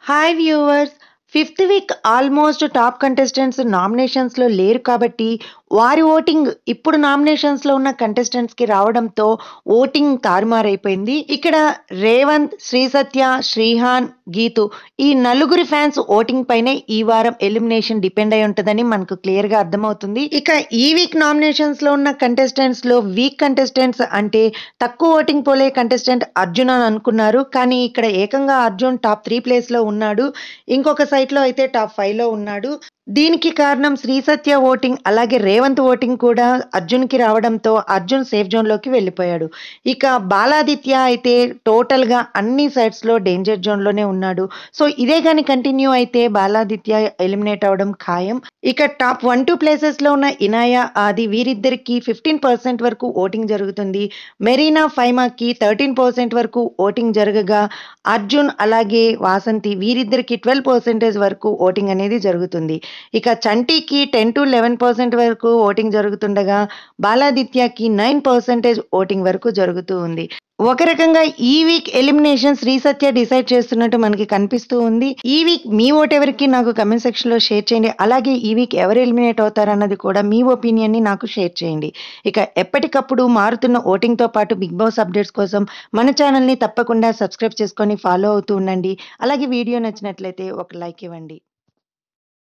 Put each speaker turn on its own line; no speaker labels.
hi viewers fifth week almost top contestants నామినేషన్స్లో లేరు కాబట్టి వారి ఓటింగ్ ఇప్పుడు నామినేషన్స్లో ఉన్న కంటెస్టెంట్స్కి రావడంతో ఓటింగ్ తారుమారైపోయింది ఇక్కడ రేవంత్ శ్రీ సత్య శ్రీహాన్ గీతు ఈ నలుగురి ఫ్యాన్స్ ఓటింగ్ పైనే ఈ వారం ఎలిమినేషన్ డిపెండ్ అయి ఉంటుందని మనకు క్లియర్గా అర్థమవుతుంది ఇక ఈ వీక్ నామినేషన్స్లో ఉన్న కంటెస్టెంట్స్లో వీక్ కంటెస్టెంట్స్ అంటే తక్కువ ఓటింగ్ పోలే కంటెస్టెంట్ అర్జున్ అని అనుకున్నారు కానీ ఇక్కడ ఏకంగా అర్జున్ టాప్ త్రీ ప్లేస్లో ఉన్నాడు ఇంకొక సైట్లో అయితే టాప్ ఫైవ్లో ఉన్నాడు దీనికి కారణం శ్రీ సత్య ఓటింగ్ అలాగే రేవంత్ ఓటింగ్ కూడా అర్జున్కి రావడంతో అర్జున్ సేఫ్ జోన్లోకి వెళ్ళిపోయాడు ఇక బాలాదిత్య అయితే టోటల్గా అన్ని సైడ్స్లో డేంజర్ జోన్లోనే ఉన్నాడు సో ఇదే కానీ కంటిన్యూ అయితే బాలాదిత్య ఎలిమినేట్ అవ్వడం ఖాయం ఇక టాప్ వన్ టూ ప్లేసెస్లో ఉన్న ఇనాయా ఆది వీరిద్దరికి ఫిఫ్టీన్ పర్సెంట్ వరకు ఓటింగ్ జరుగుతుంది మెరీనా ఫైమాకి థర్టీన్ పర్సెంట్ వరకు ఓటింగ్ జరగగా అర్జున్ అలాగే వాసంతి వీరిద్దరికి ట్వెల్వ్ పర్సెంటేజ్ వరకు ఓటింగ్ అనేది జరుగుతుంది ఇక చంటీకి టెన్ టు లెవెన్ పర్సెంట్ వరకు ఓటింగ్ జరుగుతుండగా బాలాదిత్యకి నైన్ పర్సెంటేజ్ ఓటింగ్ వరకు జరుగుతూ ఉంది ఒక రకంగా ఈ week elimination Sri Satya decide చేస్తున్నట్టు మనకి కనిపిస్తూ ఉంది ఈ వీక్ మీ ఓట్ ఎవరికి నాకు కమెంట్ సెక్షన్ లో షేర్ చేయండి అలాగే ఈ వీక్ ఎవరు ఎలిమినేట్ అవుతారన్నది కూడా మీ ఒపీనియన్ ని నాకు షేర్ చేయండి ఇక ఎప్పటికప్పుడు మారుతున్న ఓటింగ్ తో పాటు బిగ్ బాస్ అప్డేట్స్ కోసం మన ఛానల్ ని తప్పకుండా సబ్స్క్రైబ్ చేసుకొని ఫాలో అవుతూ ఉండండి అలాగే వీడియో నచ్చినట్లయితే ఒక లైక్ ఇవ్వండి